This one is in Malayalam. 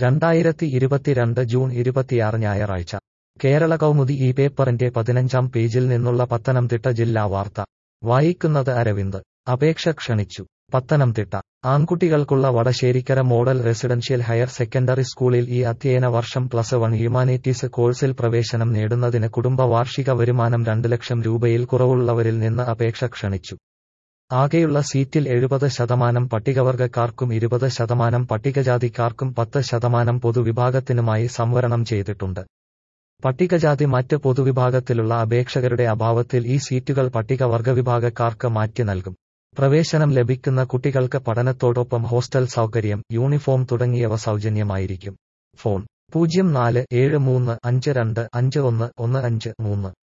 രണ്ടായിരത്തി ഇരുപത്തിരണ്ട് ജൂൺ ഇരുപത്തിയാറ് ഞായറാഴ്ച കേരള കൗമുദി ഈ പേപ്പറിന്റെ പതിനഞ്ചാം പേജിൽ നിന്നുള്ള പത്തനംതിട്ട ജില്ലാ വാർത്ത വായിക്കുന്നത് അരവിന്ദ് അപേക്ഷ ക്ഷണിച്ചു പത്തനംതിട്ട ആൺകുട്ടികൾക്കുള്ള Vadasserikkara model residential higher secondary സ്കൂളിൽ ഈ അധ്യയന വർഷം പ്ലസ് വൺ ഹ്യൂമാനിറ്റീസ് കോഴ്സിൽ പ്രവേശനം നേടുന്നതിന് കുടുംബ വാർഷിക വരുമാനം രണ്ട് ലക്ഷം രൂപയിൽ കുറവുള്ളവരിൽ നിന്ന് അപേക്ഷ ക്ഷണിച്ചു ആകെയുള്ള സീറ്റിൽ എഴുപത് ശതമാനം പട്ടികവർഗക്കാർക്കും ഇരുപത് ശതമാനം പട്ടികജാതിക്കാർക്കും പത്ത് ശതമാനം പൊതുവിഭാഗത്തിനുമായി സംവരണം ചെയ്തിട്ടുണ്ട് പട്ടികജാതി മറ്റ് പൊതുവിഭാഗത്തിലുള്ള അപേക്ഷകരുടെ അഭാവത്തിൽ ഈ സീറ്റുകൾ പട്ടികവർഗ വിഭാഗക്കാർക്ക് മാറ്റി നൽകും പ്രവേശനം ലഭിക്കുന്ന കുട്ടികൾക്ക് പഠനത്തോടൊപ്പം ഹോസ്റ്റൽ സൗകര്യം യൂണിഫോം തുടങ്ങിയവ സൗജന്യമായിരിക്കും ഫോൺ പൂജ്യം നാല് ഏഴ് മൂന്ന് അഞ്ച് രണ്ട് അഞ്ച് ഒന്ന് ഒന്ന് അഞ്ച് മൂന്ന്